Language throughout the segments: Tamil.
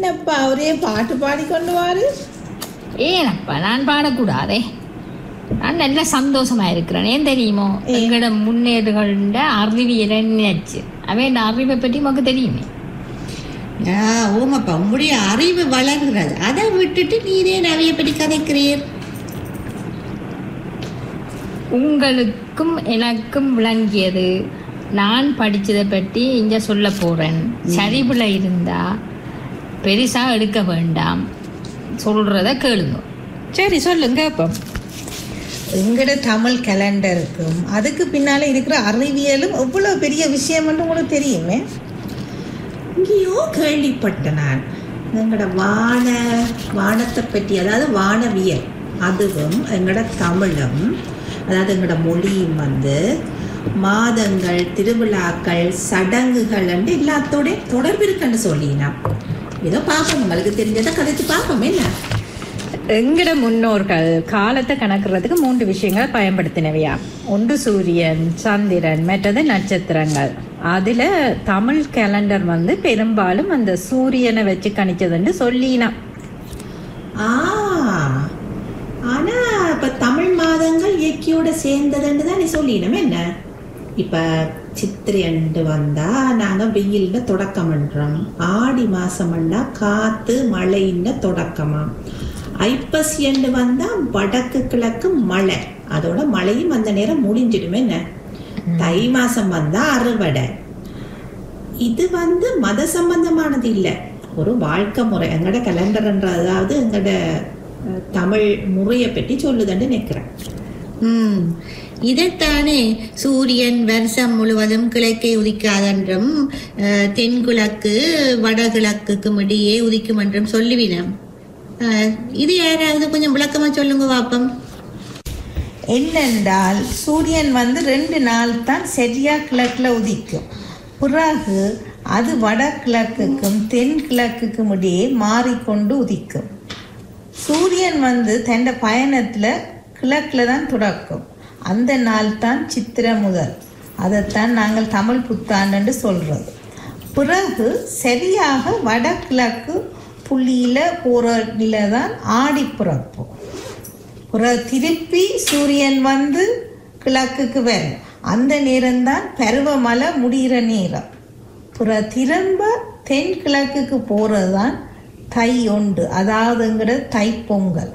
என்னப்பா ஒரே பாட்டு பாடிக்கொண்டு வாரு ஏனப்பா நான் பாடக்கூடாதே நான் நல்ல சந்தோஷமா இருக்கிறேன் ஏன் தெரியுமோ எங்களோட முன்னேறுகள அறிவியலை நினைச்சு அவன் அறிவை பற்றி உமக்கு தெரியுமே ஆ ஓமாப்பா உங்களுடைய அறிவு வளர்கிறது அதை விட்டுட்டு நீரே நவிய படி கதைக்கிறீர் உங்களுக்கும் எனக்கும் விளங்கியது நான் படிச்சதை பற்றி இங்க சொல்ல போறேன் சரிவுல இருந்தா பெருசா எடுக்க வேண்டாம் சொல்றத கேளுங்க சரி சொல்லுங்க இப்போ எங்கட தமிழ் கேலண்டருக்கும் அதுக்கு பின்னால இருக்கிற அறிவியலும் எவ்வளவு பெரிய விஷயம்னு உங்களுக்கு தெரியுமே இங்கேயோ கேள்விப்பட்டேன் நான் எங்களோட வான வானத்தை பற்றி அதாவது வானவியல் அதுவும் எங்களோட தமிழும் அதாவது எங்களோட மொழியும் வந்து மாதங்கள் திருவிழாக்கள் சடங்குகள் எல்லாத்தோட தொடர்பு இருக்குன்னு சொல்லினா ஏதோ பார்ப்போம் உங்களுக்கு தெரிஞ்சதை கதைச்சு பார்ப்போம் என்ன எங்கட முன்னோர்கள் காலத்தை கணக்குறதுக்கு மூன்று விஷயங்கள் பயன்படுத்தினவையா ஒன்று சூரியன் சந்திரன் மற்றது நட்சத்திரங்கள் அதுல தமிழ் கேலண்டர் வந்து பெரும்பாலும் அந்த சூரியனை வச்சு கணிச்சதுன்னு சொல்லினா ஆ ஆனா இப்ப தமிழ் மாதங்கள் இயக்கியோட சேர்ந்ததுன்னு தான் நீ சொல்லிடணும் என்ன இப்ப சித்திரை அண்டு வந்தா நாங்க வெயில்ல தொடக்கம் பண்றோம் ஆடி மாசம்னா காத்து மழைன்னு தொடக்கமா ஐப்பசி அண்டு வந்தா வடக்கு கிழக்கு மழை அதோட மழையும் அந்த நேரம் முடிஞ்சிடுமே என்ன தை மாசம் வந்தா அறுவடை இது வந்து மத சம்பந்தமானது இல்லை ஒரு வாழ்க்கை முறை எங்களோட கலண்டர்ன்ற அதாவது எங்களோட அஹ், தமிழ் முறையை பற்றி சொல்லுதுன்னு நினைக்கிறேன் ம் இதைத்தானே சூரியன் வருஷம் முழுவதும் கிழக்கே உதிக்காதென்றும் அஹ், தென்கிழக்கு வடகிழக்குக்கும் இடையே உதிக்கும் என்றும் சொல்லுவினம் அஹ், இது யாராவது கொஞ்சம் விளக்கமா சொல்லுங்க பாப்பம் என்னென்றால் சூரியன் வந்து ரெண்டு நாள் தான் சரியா கிழக்குல உதிக்கும் பிறகு அது வடகிழக்குக்கும் தென்கிழக்குக்கும் இடையே மாறிக்கொண்டு உதிக்கும் சூரியன் வந்து தன் பயணத்தில் கிழக்கில் தான் தொடக்கும் அந்த நாள் தான் சித்திரை முதல் அதைத்தான் நாங்கள் தமிழ் புத்தாண்டுன்னு சொல்கிறது பிறகு சரியாக வடகிழக்கு புள்ளியில் போகிறதுல தான் ஆடி பிறப்பு பிறகு திருப்பி சூரியன் வந்து கிழக்குக்கு வரும் அந்த நேரம்தான் பருவமழை முடிகிற நேரம் பிறகு திரும்ப தென்கிழக்குக்கு போகிறது தான் தை ஒன்று அதாவதுங்கிற தைப்பொங்கல்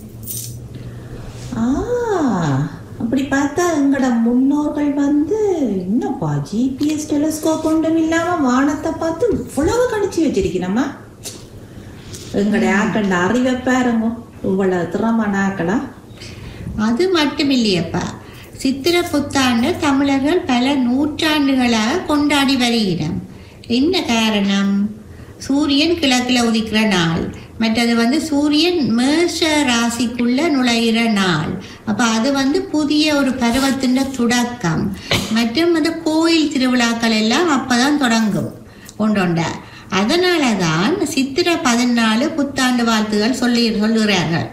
ஆ அப்படி பார்த்தா எங்களோட முன்னோர்கள் வந்து என்னப்பா ஜிபிஎஸ் டெலிஸ்கோப் ஒன்றும் இல்லாம வானத்தை பார்த்து இவ்வளவு கணிச்சு வச்சிருக்கிறோமா எங்களுடைய ஆக்கள அறிவை பாருங்க இவ்வளவு திறமான ஆக்களா அது மட்டும் இல்லையப்பா சித்திர புத்தாண்டு தமிழர்கள் பல நூற்றாண்டுகளாக கொண்டாடி வருகிறோம் என்ன காரணம் சூரியன் கிழக்கில் உதிக்கிற நாள் மற்றது வந்து சூரியன் மேஷ ராசிக்குள்ள நுழையிற நாள் அப்ப அது வந்து புதிய ஒரு பருவத்தின் தொடக்கம் மற்றும் அந்த கோயில் திருவிழாக்கள் எல்லாம் அப்பதான் தொடங்கும் ஒன்றொண்ட அதனால தான் சித்திர பதினாலு புத்தாண்டு வாழ்த்துகள் சொல்லி சொல்லுகிறார்கள்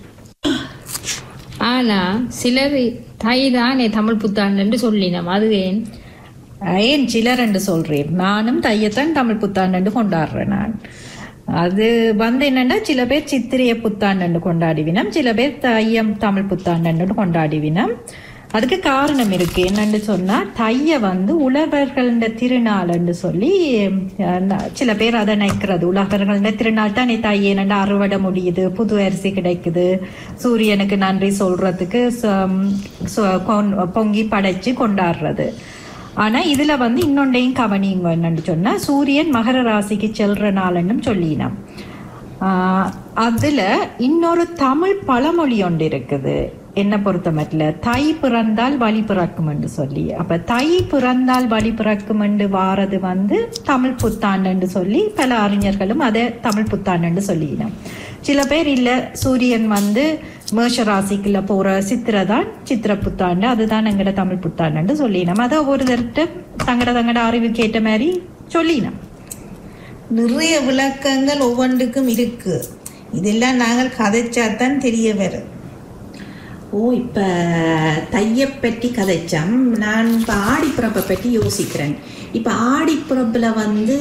ஆனா சிலர் தை தானே தமிழ் புத்தாண்டு சொல்லினோம் அது ஏன் ஏன் சிலர் என்று சொல்றேன் நானும் தையத்தான் தமிழ் புத்தாண்டு கொண்டாடுறேன் நான் அது வந்து என்னன்னா சில பேர் சித்திரைய புத்தாண்டு கொண்டாடிவினம் சில பேர் தையம் தமிழ் புத்தாண்டு கொண்டாடிவினம் அதுக்கு காரணம் இருக்கு என்னன்னு சொன்னா தைய வந்து உழவர்கள திருநாள்னு சொல்லி அஹ், ந- சில பேர் அதை நினைக்கிறது உழவர்கள திருநாள் தான் நீ தை என்னண்டா அறுவடை முடியுது புது அரிசி கிடைக்குது சூரியனுக்கு நன்றி சொல்றதுக்கு ச- ச- கொன்- பொங்கி படைச்சு கொண்டாடுறது ஆனா இதுல வந்து இன்னொன்றையும் கவனிங்க என்னன்னு சொன்னா சூரியன் மகர ராசிக்கு செல்ற நாள்னும் சொல்லினோம் ஆஹ் அதுல இன்னொரு தமிழ் பழமொழி ஒன்று இருக்குது என்ன பொறுத்த மட்டும் தை பிறந்தால் வழி பிறக்கும் என்று சொல்லி அப்ப தை பிறந்தால் வழி பிறக்கும் என்று வாரது வந்து தமிழ் புத்தாண்டுன்னு சொல்லி பல அறிஞர்களும் அதை தமிழ் புத்தாண்டுன்னு சொல்லினோம் சில பேர் இல்ல சூரியன் வந்து மேஷ ராசிக்குள்ள போற சித்திரை தான் சித்திர புத்தாண்டு அதுதான் எங்கட தமிழ் புத்தாண்டுன்னு சொல்லினோம் அதை ஒருத்தர்கிட்ட தங்கட தங்கட அறிவுக்கு ஏற்ற மாதிரி சொல்லினோம் நிறைய விளக்கங்கள் ஒவ்வொன்றுக்கும் இருக்கு இதெல்லாம் நாங்கள் கதைச்சாதான் தெரிய வரும் ஓ இப்போ தையை பற்றி கதைச்சோம் நான் இப்போ ஆடிப்பிறப்பை பற்றி யோசிக்கிறேன் இப்போ ஆடிப்பிறப்பில் வந்து